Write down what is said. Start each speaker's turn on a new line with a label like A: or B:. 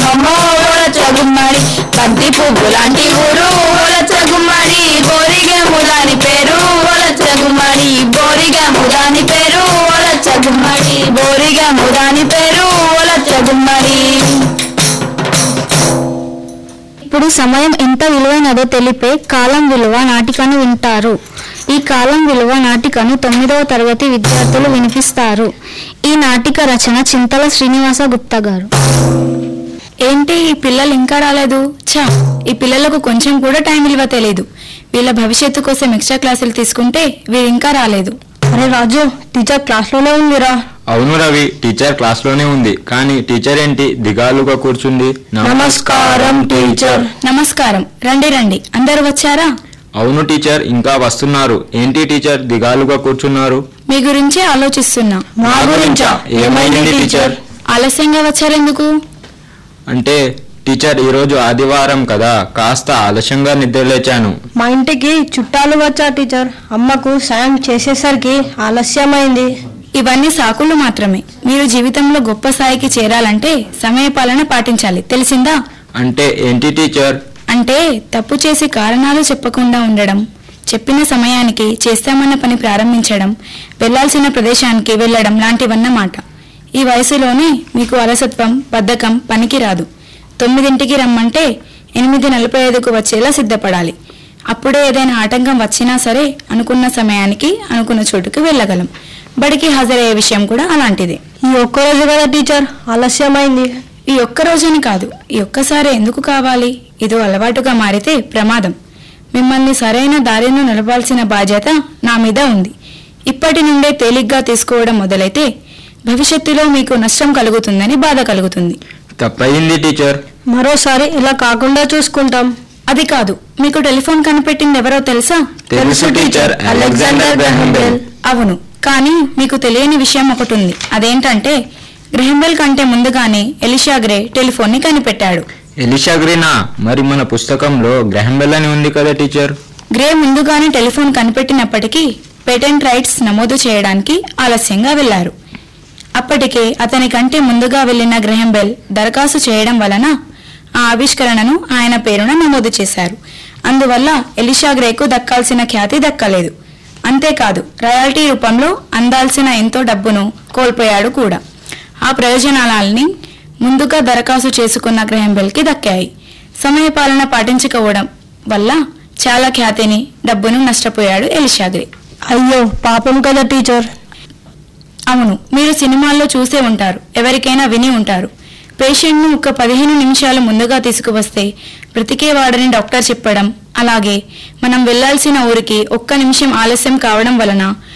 A: అమ్మమ్మో ఓలచ్చ గుమ్మడి బంతి పువ్వు లాంటి ఊరు ఓలచ్చ గుమ్మడి బోరిగేము దాని పేరు ఓలచ్చ గుమ్మడి బోరిగేము దాని పేరు ఓలచ్చ గుమ్మడి బోరిగేము దాని పేరు ఓలచ్చ గుమ్మడి
B: ఇప్పుడు సమయం ఎంత విలువైనదో తెలిపే కాలం విలువ నాటికను వింటారు ఈ కాలం విలువ నాటికను తొమ్మిదవ తరగతి విద్యార్థులు వినిపిస్తారు ఈ నాటిక రచన చింతల శ్రీనివాస గుప్తా గారు
A: ఏంటి ఈ పిల్లలు ఇంకా రాలేదు ఛా ఈ పిల్లలకు కొంచెం కూడా టైం విలువ తెలియదు వీళ్ళ భవిష్యత్తు కోసం ఎక్స్ట్రా క్లాసులు తీసుకుంటే వీరు ఇంకా రాలేదు
B: అరే రాజు టీచర్ క్లాస్లోనే ఉందిరా
C: అవును రవి టీచర్ క్లాస్లోనే ఉంది కానీ టీచర్ ఏంటి దిగాలుగా కూర్చుంది
B: నమస్కారం, టీచర్.
A: నమస్కారం రండి రండి అందరూ వచ్చారా
C: అవును టీచర్ ఇంకా వస్తున్నారు ఏంటి టీచర్ దిగాలుగా కూర్చున్నారు
A: మీ గురించే ఆలోచిస్తున్నా
C: మా గురించా? ఏమైంది టీచర్?
A: ఆలస్యంగా వచ్చారెందుకు
C: అంటే టీచర్ ఈరోజు ఆదివారం కదా కాస్త ఆలస్యంగా నిద్రలేచాను
B: మా ఇంటికి చుట్టాలు వచ్చా టీచర్ అమ్మకు సాయం చేసేసరికి ఆలస్యమైంది
A: ఇవన్నీ సాకులు మాత్రమే మీరు జీవితంలో గొప్ప స్థాయికి చేరాలంటే సమయపాలన పాటించాలి తెలిసిందా
C: అంటే ఏంటి టీచర్
A: అంటే తప్పు చేసి కారణాలు చెప్పకుండా ఉండడం చెప్పిన సమయానికి చేస్తామన్న పని ప్రారంభించడం వెళ్ళాల్సిన ప్రదేశానికి వెళ్ళడం లాంటివన్నమాట ఈ వయసులోనే మీకు అలసత్వం బద్ధకం పనికి రాదు తొమ్మిదింటికి రమ్మంటే ఎనిమిది నలభై ఐదుకు వచ్చేలా సిద్ధపడాలి అప్పుడే ఏదైనా ఆటంకం వచ్చినా సరే అనుకున్న సమయానికి అనుకున్న చోటుకు వెళ్ళగలం బడికి హాజరయ్యే విషయం కూడా అలాంటిదే
B: ఈ ఒక్కరోజు కదా టీచర్ ఆలస్యమైంది
A: ఈ ఒక్క రోజుని కాదు ఈ ఒక్కసారి ఎందుకు కావాలి ఇదో అలవాటుగా మారితే ప్రమాదం మిమ్మల్ని సరైన దారిలో నిలపాల్సిన బాధ్యత నా మీద ఉంది ఇప్పటి నుండే తేలిగ్గా తీసుకోవడం మొదలైతే భవిష్యత్తులో మీకు నష్టం కలుగుతుందని బాధ కలుగుతుంది
C: తప్పయింది టీచర్
B: మరోసారి ఇలా కాకుండా చూసుకుంటాం
A: అది కాదు మీకు టెలిఫోన్ కనిపెట్టింది ఎవరో తెలుసా
C: తెలుసు టీచర్ అలెగ్జాండర్ గ్రహం బెల్
A: అవును కానీ మీకు తెలియని విషయం ఒకటి ఉంది అదేంటంటే గ్రహంబెల్ కంటే ముందుగానే ఎలిషా గ్రే టెలిఫోన్ ని కనిపెట్టాడు
C: ఎలిషా గ్రీనా మరి మన పుస్తకంలో గ్రహం బెల్ అని ఉంది కదా టీచర్
A: గ్రే ముందుగానే టెలిఫోన్ కనిపెట్టినప్పటికీ పేటెంట్ రైట్స్ నమోదు చేయడానికి ఆలస్యంగా వెళ్లారు అప్పటికే అతని కంటే ముందుగా వెళ్లిన గ్రహం బెల్ దరఖాస్తు చేయడం వలన ఆ ఆవిష్కరణను ఆయన పేరున నమోదు చేశారు అందువల్ల ఎలిషా గ్రేకు దక్కాల్సిన ఖ్యాతి దక్కలేదు అంతేకాదు రయాల్టీ రూపంలో అందాల్సిన ఎంతో డబ్బును కోల్పోయాడు కూడా ఆ ప్రయోజనాలని ముందుగా దరఖాస్తు చేసుకున్న గ్రహం బెల్కి దక్కాయి సమయపాలన పాటించకపోవడం వల్ల చాలా ఖ్యాతిని డబ్బును నష్టపోయాడు ఎలిషా గ్రే
B: అయ్యో పాపం కదా టీచర్
A: అవును మీరు సినిమాల్లో చూసే ఉంటారు ఎవరికైనా విని ఉంటారు పేషెంట్ను ఒక పదిహేను నిమిషాలు ముందుగా తీసుకువస్తే బ్రతికేవాడని డాక్టర్ చెప్పడం అలాగే మనం వెళ్ళాల్సిన ఊరికి ఒక్క నిమిషం ఆలస్యం కావడం వలన